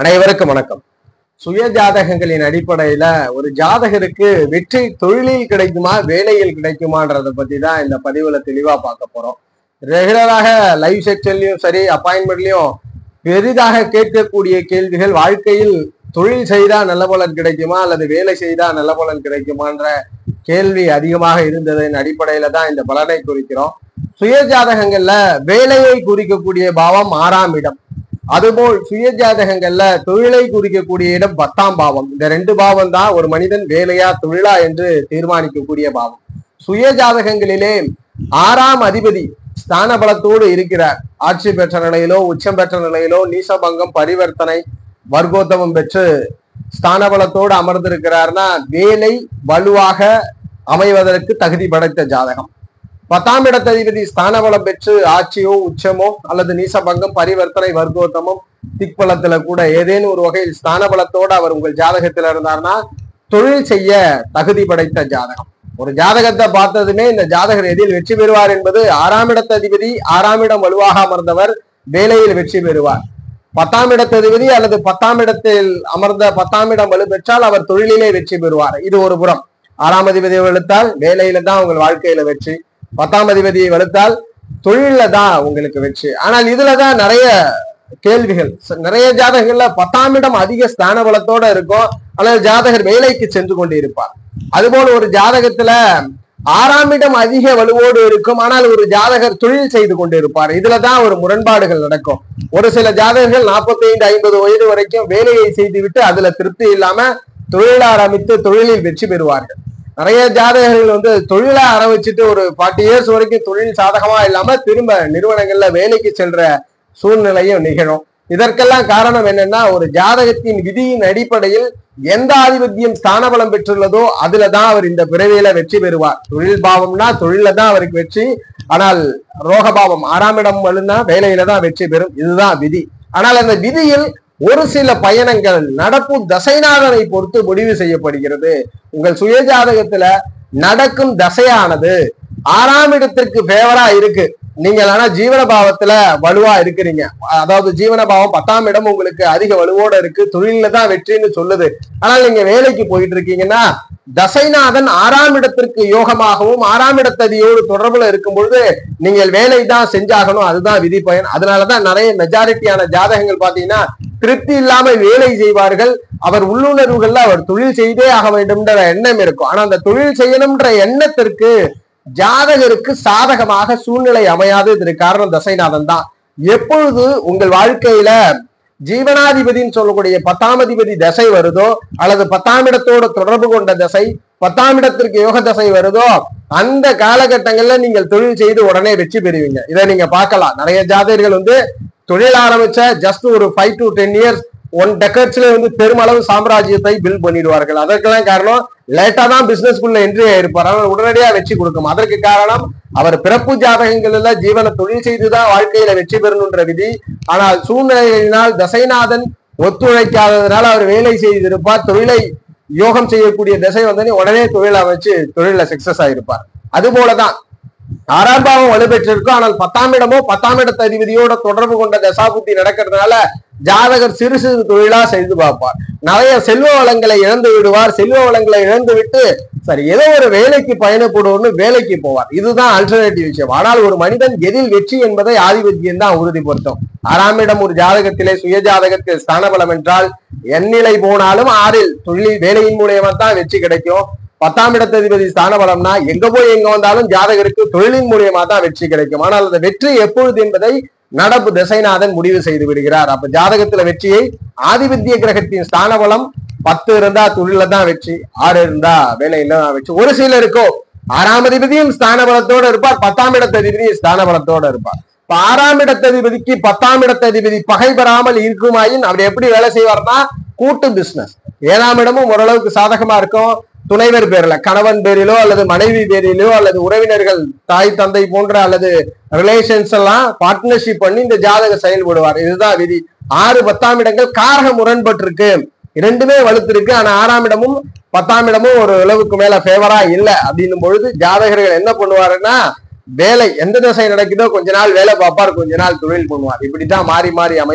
அனைவருக்கும் வணக்கம் சுய ஜாதகங்களின் அடிப்படையில ஒரு ஜாதகருக்கு வெற்றி தொழிலில் கிடைக்குமா வேலையில் கிடைக்குமான்றத பத்தி தான் இந்த பதிவுல தெளிவா பார்க்க போறோம் ரெகுலராக லைவ் செக்ஷன்லயும் சரி அப்பாயின்மெண்ட்லயும் பெரிதாக கேட்கக்கூடிய கேள்விகள் வாழ்க்கையில் தொழில் செய்தா நல்ல பலன் கிடைக்குமா அல்லது வேலை செய்தா நல்ல பலன் கிடைக்குமான்ற கேள்வி அதிகமாக இருந்ததன் அடிப்படையில தான் இந்த பலனை குறிக்கிறோம் சுய ஜாதகங்கள்ல வேலையை குறிக்கக்கூடிய பாவம் ஆறாம் இடம் அதுபோல் சுய ஜாதகங்கள்ல தொழிலை குறிக்கக்கூடிய இடம் பத்தாம் பாவம் இந்த ரெண்டு பாவம் தான் ஒரு மனிதன் வேலையா தொழிலா என்று தீர்மானிக்கக்கூடிய பாவம் சுய ஜாதகங்களிலே ஆறாம் அதிபதி ஸ்தான பலத்தோடு இருக்கிறார் ஆட்சி பெற்ற நிலையிலோ உச்சம் பெற்ற நிலையிலோ நீசபங்கம் பரிவர்த்தனை வர்க்கோத்தமம் பெற்று ஸ்தான பலத்தோடு அமர்ந்திருக்கிறார்னா வேலை வலுவாக அமைவதற்கு தகுதி படைத்த ஜாதகம் பத்தாம் இடத்ததிபதி ஸ்தான பலம் பெற்று ஆட்சியோ உச்சமோ அல்லது நீசபங்கம் பரிவர்த்தனை வர்க்கோத்தமம் திக்பலத்துல கூட ஏதேனும் ஒரு வகையில் ஸ்தான பலத்தோடு அவர் உங்கள் ஜாதகத்துல இருந்தார்னா தொழில் செய்ய தகுதி படைத்த ஜாதகம் ஒரு ஜாதகத்தை பார்த்ததுமே இந்த ஜாதகர் எதில் வெற்றி பெறுவார் என்பது ஆறாம் இடத்ததிபதி ஆறாம் இடம் வலுவாக அமர்ந்தவர் வேலையில் வெற்றி பெறுவார் பத்தாம் இடத்ததிபதி அல்லது பத்தாம் இடத்தில் அமர்ந்த பத்தாம் இடம் வலு பெற்றால் அவர் தொழிலிலே வெற்றி பெறுவார் இது ஒரு புறம் ஆறாம் அதிபதியை வலுத்தால் வேலையில தான் உங்கள் வாழ்க்கையில வெற்றி பத்தாம் அதிபதியை வலுத்தால் தொழில தான் உங்களுக்கு வெற்றி ஆனால் இதுலதான் நிறைய கேள்விகள் ச- நிறைய ஜாதகங்கள்ல பத்தாம் இடம் அதிக ஸ்தான பலத்தோட இருக்கும் அல்லது ஜாதகர் வேலைக்கு சென்று கொண்டு இருப்பார் அதுபோல ஒரு ஜாதகத்துல ஆறாம் இடம் அதிக வலுவோடு இருக்கும் ஆனால் ஒரு ஜாதகர் தொழில் செய்து கொண்டு இருப்பார் இதுலதான் ஒரு முரண்பாடுகள் நடக்கும் ஒரு சில ஜாதகர்கள் 45 ஐம்பது வயது வரைக்கும் வேலையை செய்துவிட்டு அதுல திருப்தி இல்லாம தொழில ஆரம்பித்து தொழிலில் வெற்றி பெறுவார்கள் நிறைய ஜாதகர்கள் வந்து தொழில ஆரம்பிச்சுட்டு ஒரு ஃபார்ட்டி இயர்ஸ் வரைக்கும் தொழில் சாதகமா இல்லாம திரும்ப நிறுவனங்கள்ல வேலைக்கு செல்ற சூழ்நிலையும் நிகழும் இதற்கெல்லாம் காரணம் என்னன்னா ஒரு ஜாதகத்தின் விதியின் அடிப்படையில் எந்த ஆதிபத்தியம் ஸ்தானபலம் பெற்றுள்ளதோ அதுல தான் அவர் இந்த பிறவியில வெற்றி பெறுவார் தொழில் பாவம்னா தொழில தான் அவருக்கு வெற்றி ஆனால் ரோகபாவம் ஆறாம் இடம் வலுனா வேலையில தான் வெற்றி பெறும் இதுதான் விதி ஆனால் அந்த விதியில் ஒரு சில பயணங்கள் நடப்பு தசைநாதனை பொறுத்து முடிவு செய்யப்படுகிறது உங்கள் சுய ஜாதகத்துல நடக்கும் தசையானது ஆறாம் இடத்திற்கு ஃபேவரா இருக்கு நீங்கள் ஆனா ஜீவன பாவத்துல வலுவா இருக்கிறீங்க அதாவது ஜீவன பாவம் பத்தாம் இடம் உங்களுக்கு அதிக வலுவோட இருக்கு தொழில தான் வெற்றின்னு சொல்லுது ஆனால் நீங்க வேலைக்கு போயிட்டு இருக்கீங்கன்னா தசைநாதன் ஆறாம் இடத்திற்கு யோகமாகவும் ஆறாம் இடத்ததியோடு தொடர்புல இருக்கும் பொழுது நீங்கள் வேலை தான் செஞ்சாகணும் அதுதான் விதி பயன் அதனாலதான் நிறைய மெஜாரிட்டியான ஜாதகங்கள் பாத்தீங்கன்னா திருப்தி இல்லாம வேலை செய்வார்கள் அவர் உள்ளுணர்வுகள்ல அவர் தொழில் செய்தே ஆக வேண்டும்ன்ற எண்ணம் இருக்கும் ஆனா அந்த தொழில் செய்யணும்ன்ற எண்ணத்திற்கு ஜாதகருக்கு சாதகமாக சூழ்நிலை அமையாது இதற்கு காரணம் தசைநாதன் தான் எப்பொழுது உங்கள் வாழ்க்கையில ஜீவனாதிபதின்னு சொல்லக்கூடிய பத்தாம் அதிபதி தசை வருதோ அல்லது பத்தாம் இடத்தோட தொடர்பு கொண்ட தசை பத்தாம் இடத்திற்கு யோக தசை வருதோ அந்த காலகட்டங்கள்ல நீங்கள் தொழில் செய்து உடனே வெற்றி பெறுவீங்க இதை நீங்க பார்க்கலாம் நிறைய ஜாதகர்கள் வந்து தொழில் ஆரம்பிச்ச ஜஸ்ட் ஒரு five to ten years one டெக்கர்ட்ஸ்ல வந்து பெருமளவு சாம்ராஜ்யத்தை பில் பண்ணிடுவார்கள் அதற்கெல்லாம் காரணம் லேட்டா தான் பிசினஸ்க்குள்ள என்ட்ரி ஆயிருப்பார் ஆனால் உடனடியா வெற்றி கொடுக்கும் அதற்கு காரணம் அவர் பிறப்பு ஜாதகங்கள்ல ஜீவன தொழில் செய்துதான் வாழ்க்கையில வெற்றி பெறணுன்ற விதி ஆனால் சூழ்நிலையினால் தசைநாதன் ஒத்துழைக்காததுனால அவர் வேலை செய்திருப்பார் தொழிலை யோகம் செய்யக்கூடிய திசை வந்தனே உடனே தொழில் அமைச்சு தொழில சக்சஸ் ஆயிருப்பார் அது போலதான் ஆறாம் பாவம் வலுப்பெற்றிருக்கும் ஆனால் பத்தாம் இடமோ பத்தாம் இடத்த அதிபதியோட தொடர்பு கொண்ட தசாபுத்தி நடக்கிறதுனால ஜாதகர் சிறு சிறு தொழிலா செய்து பார்ப்பார் நிறைய செல்வ வளங்களை இழந்து விடுவார் செல்வ வளங்களை இழந்து விட்டு சரி ஏதோ ஒரு வேலைக்கு பயணப்படுவோம்னு வேலைக்கு போவார் இதுதான் அல்டர்னேட்டிவ் விஷயம் ஆனால் ஒரு மனிதன் எதில் வெற்றி என்பதை ஆதிபத்தியம் தான் உறுதிப்படுத்தும் ஆறாம் இடம் ஒரு ஜாதகத்திலே சுய ஜாதகத்தில் ஸ்தானபலம் என்றால் எந்நிலை போனாலும் ஆறில் தொழில் வேலையின் மூலியமா தான் வெற்றி கிடைக்கும் பத்தாம் இடத்ததிபதி ஸ்தான பலம்னா எங்க போய் எங்க வந்தாலும் ஜாதகருக்கு தொழிலின் மூலியமா தான் வெற்றி கிடைக்கும் ஆனால் அந்த வெற்றி எப்பொழுது என்பதை நடப்பு திசைநாதன் முடிவு செய்து விடுகிறார் அப்ப ஜாதகத்துல வெற்றியை ஆதிபத்திய கிரகத்தின் ஸ்தான பலம் பத்து இருந்தா தொழில தான் வெற்றி ஆறு இருந்தா வேலையில தான் வெற்றி ஒரு சிலருக்கோ ஆறாம் அதிபதியும் ஸ்தான பலத்தோட இருப்பார் பத்தாம் இடத்ததிபதியும் ஸ்தான பலத்தோட இருப்பார் இப்ப ஆறாம் இடத்ததிபதிக்கு பத்தாம் இடத்ததிபதி பகை பெறாமல் இருக்குமாயின் அவர் எப்படி வேலை செய்வார்னா கூட்டு பிசினஸ் ஏழாம் இடமும் ஓரளவுக்கு சாதகமா இருக்கும் துணைவர் பேர்ல கணவன் பேரிலோ அல்லது மனைவி பேரிலோ அல்லது உறவினர்கள் தாய் தந்தை போன்ற அல்லது ரிலேஷன்ஸ் எல்லாம் பார்ட்னர்ஷிப் பண்ணி இந்த ஜாதக செயல்படுவார் இதுதான் விதி ஆறு பத்தாம் இடங்கள் காரக முரண்பட்டிருக்கு இரண்டுமே வலுத்திருக்கு ஆனா ஆறாம் இடமும் பத்தாம் இடமும் ஒரு அளவுக்கு மேல ஃபேவரா இல்ல அப்படின்னும் பொழுது ஜாதகர்கள் என்ன பண்ணுவாருன்னா வேலை எந்த திசை நடக்குதோ கொஞ்ச நாள் வேலை பார்ப்பார் கொஞ்ச நாள் தொழில் பண்ணுவார் இப்படித்தான் மாறி மாறி அமையும்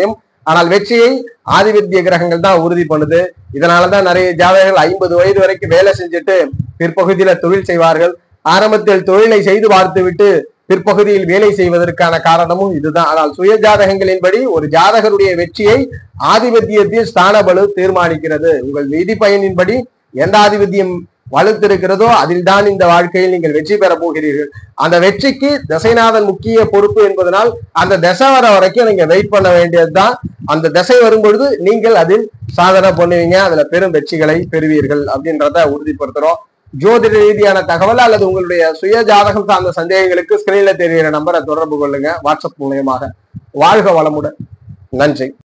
ஆனால் வெற்றியை ஆதிபத்திய கிரகங்கள் தான் உறுதி பண்ணுது இதனாலதான் நிறைய ஜாதகர்கள் ஐம்பது வயது வரைக்கும் வேலை செஞ்சுட்டு பிற்பகுதியில தொழில் செய்வார்கள் ஆரம்பத்தில் தொழிலை செய்து பார்த்து விட்டு பிற்பகுதியில் வேலை செய்வதற்கான காரணமும் இதுதான் ஆனால் சுய ஜாதகங்களின்படி ஒரு ஜாதகருடைய வெற்றியை ஆதிபத்தியத்தில் ஸ்தான பலு தீர்மானிக்கிறது உங்கள் விதி பயனின்படி எந்த ஆதிபத்தியம் வலுத்திருக்கிறதோ அதில் தான் இந்த வாழ்க்கையில் நீங்கள் வெற்றி பெற போகிறீர்கள் அந்த வெற்றிக்கு தசைநாதன் முக்கிய பொறுப்பு என்பதனால் அந்த திசை வர வரைக்கும் நீங்க வெயிட் பண்ண வேண்டியதுதான் அந்த திசை வரும்பொழுது நீங்கள் அதில் சாதனை பண்ணுவீங்க அதுல பெரும் வெற்றிகளை பெறுவீர்கள் அப்படின்றத உறுதிப்படுத்துறோம் ஜோதிட ரீதியான தகவல் அல்லது உங்களுடைய சுய ஜாதகம் சார்ந்த சந்தேகங்களுக்கு ஸ்கிரீன்ல தெரிகிற நம்பரை தொடர்பு கொள்ளுங்க வாட்ஸ்அப் மூலியமாக வாழ்க வளமுடன் நன்றி